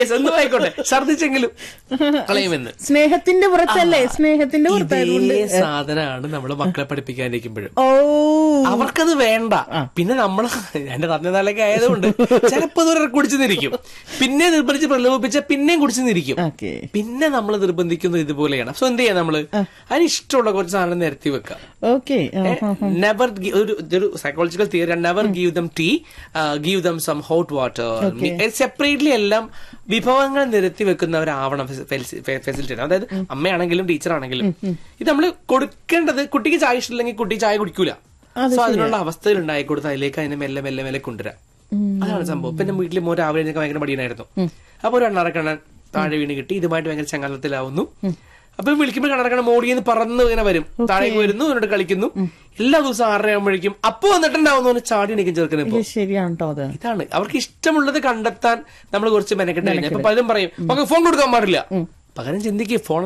ഒന്നും ആയിക്കോട്ടെ ഛർദിച്ചെങ്കിലും കളയുമെന്ന് സ്നേഹത്തിന്റെ പുറത്തല്ലേ സ്നേഹത്തിന്റെ പുറത്തായതുകൊണ്ട് ഇതേ സാധനമാണ് നമ്മൾ മക്കളെ പഠിപ്പിക്കാനിരിക്കുമ്പോഴും ഓ അവർക്കത് വേണ്ട പിന്നെ നമ്മൾ എന്റെ തന്നതാലൊക്കെ ആയതുകൊണ്ട് ചിലപ്പോ ദൂരെ കുടിച്ചു നിരിക്കും പിന്നെ നിർബന്ധിച്ച് പ്രലോഭിപ്പിച്ച പിന്നെയും കുടിച്ചു നിരിക്കും ഓക്കെ പിന്നെ നമ്മൾ നിർബന്ധിക്കുന്നത് ഇതുപോലെയാണ് സോ എന്ത് ചെയ്യാം നമ്മള് അതിന് ഇഷ്ടമുള്ള കുറച്ച് സാധനം നിരത്തി വെക്കാം ഓക്കെ നെവർ ഒരു ഒരു psychological theory never give them tea give them some hot water separately എല്ലാം വിഭവങ്ങൾ നിരത്തി വെക്കുന്നവരാവണം ഫെസിലിറ്റേറ്റ് അതായത് അമ്മയാണെങ്കിലും ടീച്ചർ ആണെങ്കിലും ഇത് നമ്മൾ കൊടുക്കേണ്ടത് കുട്ടിക്ക് ചായ ഇഷ്ടമില്ലെങ്കിൽ കുട്ടി ചായ കുടിക്കൂല സോ അതിനുള്ള അവസ്ഥയിൽ ഉണ്ടായി കൊടുത്ത് അതിലേക്ക് അതിനെ മെല്ലെ മെല്ലെ മെല്ലെ കൊണ്ടുവരാം അതാണ് സംഭവം പിന്നെ വീട്ടിൽ മോൻ രാവിലെ എനിക്ക് ഭയങ്കര മടിയനായിരുന്നു അപ്പൊ ഒരു എണ്ണറക്കണ്ണൻ താഴെ വീണ് കിട്ടി ഇതുമായിട്ട് ഭയങ്കര ചങ്ങലത്തിലാവുന്നു അപ്പൊ വിളിക്കുമ്പോൾ കണക്കണ മോടിയെന്ന് പറന്ന് ഇങ്ങനെ വരും താഴേക്ക് വരുന്നു എന്നോട് കളിക്കുന്നു എല്ലാ ദിവസവും ആറര ആകുമ്പോഴേക്കും അപ്പൊ വന്നിട്ടുണ്ടാവുന്നു എന്ന് ചാടി എനിക്ക് ചെറുക്കനെ ഇപ്പൊ ശരിയാണ് കേട്ടോ അത് ഇതാണ് അവർക്ക് ഇഷ്ടമുള്ളത് കണ്ടെത്താൻ നമ്മൾ കുറച്ച് മെനക്കെട്ട് കഴിഞ്ഞാൽ അപ്പൊ പലരും പറയും മകൻ ഫോൺ കൊടുക്കാൻ പാടില്ല പകരം ചിന്തിക്കുക ഫോൺ